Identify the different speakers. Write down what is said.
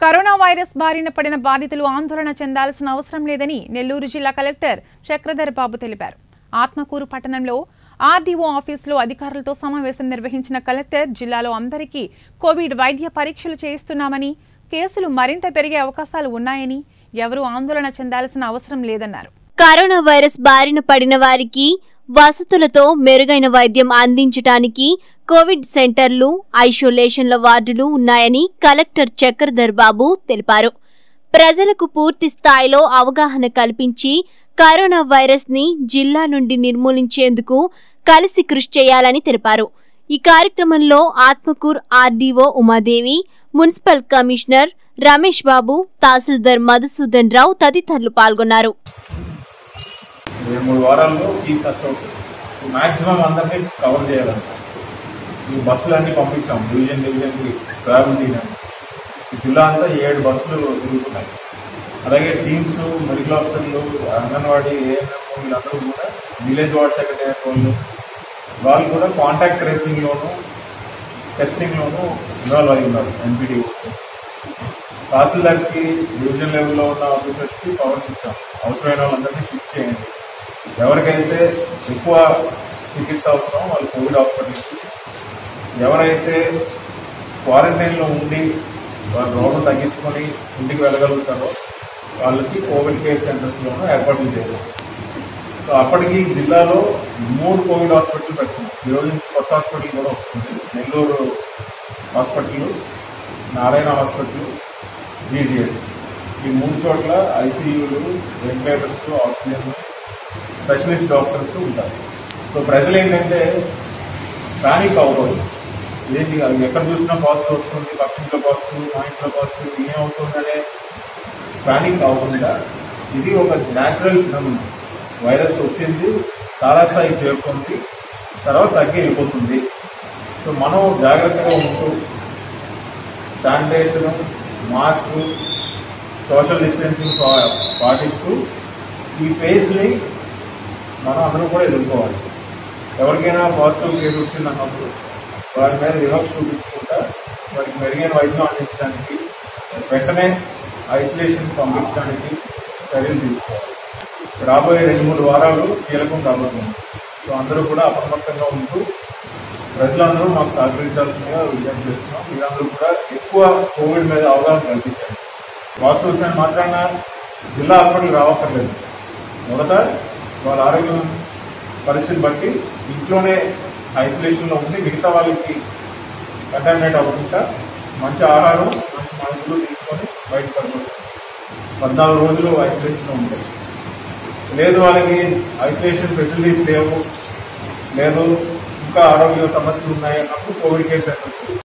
Speaker 1: corona virus బారిన పడిన బాధితులు ఆందోళన చెందాల్సిన అవసరం లేదని నెల్లూరు జిల్లా కలెక్టర్ చక్రధర్ బాబు తెలిపారు ఆత్మకూరు పట్టణంలో ఆర్డీఓ ఆఫీసులో అధికారులతో సమావేశం నిర్వహించిన కలెక్టర్ జిల్లాలో అందరికీ కోవిడ్ వైద్య పరీక్షలు చేయిస్తున్నామని కేసులు మరింత పెరిగే అవకాశాలు ఉన్నాయని ఎవరూ ఆందోళన చెందాల్సిన అవసరం లేదన్నారు
Speaker 2: కరోనా వైరస్ బారిన పడిన వారికి వసతులతో మెరుగైన వైద్యం అందించడానికి కోవిడ్ సెంటర్లు ఐసోలేషన్ల వార్డులు ఉన్నాయని కలెక్టర్ చక్రధర్ బాబు తెలిపారు ప్రజలకు పూర్తి స్థాయిలో అవగాహన కల్పించి కరోనా వైరస్ ని జిల్లా నుండి నిర్మూలించేందుకు కలిసి కృషి చేయాలని తెలిపారు ఈ కార్యక్రమంలో Atmakur RDO Umadevi municipal commissioner Ramesh Babu tahsildar Madhusudan Rao తదితరులు పాల్గొన్నారు
Speaker 3: రెండు మూడు వారాల్లో ఈ టచ్ అవుట్ మ్యాక్సిమం అందరినీ కవర్ చేయాలంట ఈ బస్సులు అన్నీ పంపించాం డివిజన్ డివిజన్కి స్వాబ్ తీయడానికి ఈ జిల్లా అంతా ఏడు బస్సులు తిరుగుతున్నాయి అలాగే టీమ్స్ మెడికల్ ఆఫీసర్లు అంగన్వాడీ ఏఎన్ఎం వీళ్ళందరూ కూడా విలేజ్ వార్డ్ సెక్రటరీ వాళ్ళు వాళ్ళు కూడా కాంటాక్ట్ ట్రేసింగ్లోను టెస్టింగ్లోను ఇన్వాల్వ్ అయి ఉన్నారు ఎన్పిడి తహసీల్దార్స్కి డివిజన్ లెవెల్లో ఉన్న ఆఫీసర్స్కి పవర్స్ ఇచ్చాం అవసరమైన వాళ్ళందరినీ షిఫ్ట్ చేయండి ఎవరికైతే ఎక్కువ చికిత్స అవసరం వాళ్ళు కోవిడ్ హాస్పిటల్కి ఎవరైతే క్వారంటైన్లో ఉండి వాళ్ళు రోగం తగ్గించుకొని ఇంటికి వెళ్ళగలుగుతారో వాళ్ళకి కోవిడ్ కేర్ సెంటర్స్లోనూ ఏర్పాట్లు చేశాం సో అప్పటికి జిల్లాలో మూడు కోవిడ్ హాస్పిటల్ పెడుతున్నాం ఈ రోజు నుంచి కొత్త హాస్పిటల్ కూడా వస్తుంది Nellore hospital Narayana hospital GGH ఈ మూడు చోట్ల ఐసీయూలు వెంటిలేటర్స్ ఆక్సిజన్ స్పెషలిస్ట్ డాక్టర్స్ ఉంటారు సో ప్రజలు ఏంటంటే ప్యానిక్ అవ్వకూడదు ఏంటి అది ఎక్కడ చూసినా పాజిటివ్ వస్తుంది పక్కింట్లో పాజిటివ్ మా ఇంట్లో పాజిటివ్ ఏమవుతుందనే ప్యానిక్ అవ్వకుండా ఇది ఒక న్యాచురల్ ఫినమినా వైరస్ వచ్చింది తారాస్థాయికి చేరుకుంది తర్వాత తగ్గి వెళ్ళిపోతుంది సో మనం జాగ్రత్తగా ఉంటూ శానిటైజేషన్ మాస్క్ సోషల్ డిస్టెన్సింగ్ పా- పాటిస్తూ ఈ ఫేస్ని మనం అందరం కూడా ఎదుర్కోవాలి ఎవరికైనా పాజిటివ్ కేసు వచ్చింది అన్నప్పుడు వారి మీద వివక్ష చూపించకుండా వారికి మెరుగైన వైద్యం అందించడానికి వెంటనే ఐసోలేషన్ పంపించడానికి చర్యలు తీసుకోవాలి రాబోయే రెండు మూడు వారాలు కీలకం కాబోతుంది సో అందరూ కూడా అప్రమత్తంగా ఉంటూ ప్రజలందరూ మాకు సహకరించాల్సిందిగా విజ్ఞప్తి చేస్తున్నాం మీరందరూ కూడా ఎక్కువ కోవిడ్ మీద అవగాహన కల్పించండి పాజిటివ్ వచ్చిన మాత్రాన జిల్లా హాస్పిటల్ రావక్కర్లేదు మొదట వాళ్ళ ఆరోగ్యం పరిస్థితి బట్టి ఇంట్లోనే ఐసోలేషన్లో ఉండి మిగతా వాళ్ళకి కంటామినేట్ అవ్వకుండా మంచి ఆహారం మంచి మందులు తీసుకొని బయటకు పడిపోతుంది పద్నాలుగు రోజులు ఐసోలేషన్లో ఉంటాయి లేదు వాళ్ళకి ఐసోలేషన్ ఫెసిలిటీస్ లేవు లేదు ఇంకా ఆరోగ్య సమస్యలు ఉన్నాయి అన్నప్పుడు కోవిడ్ కేర్ సెంటర్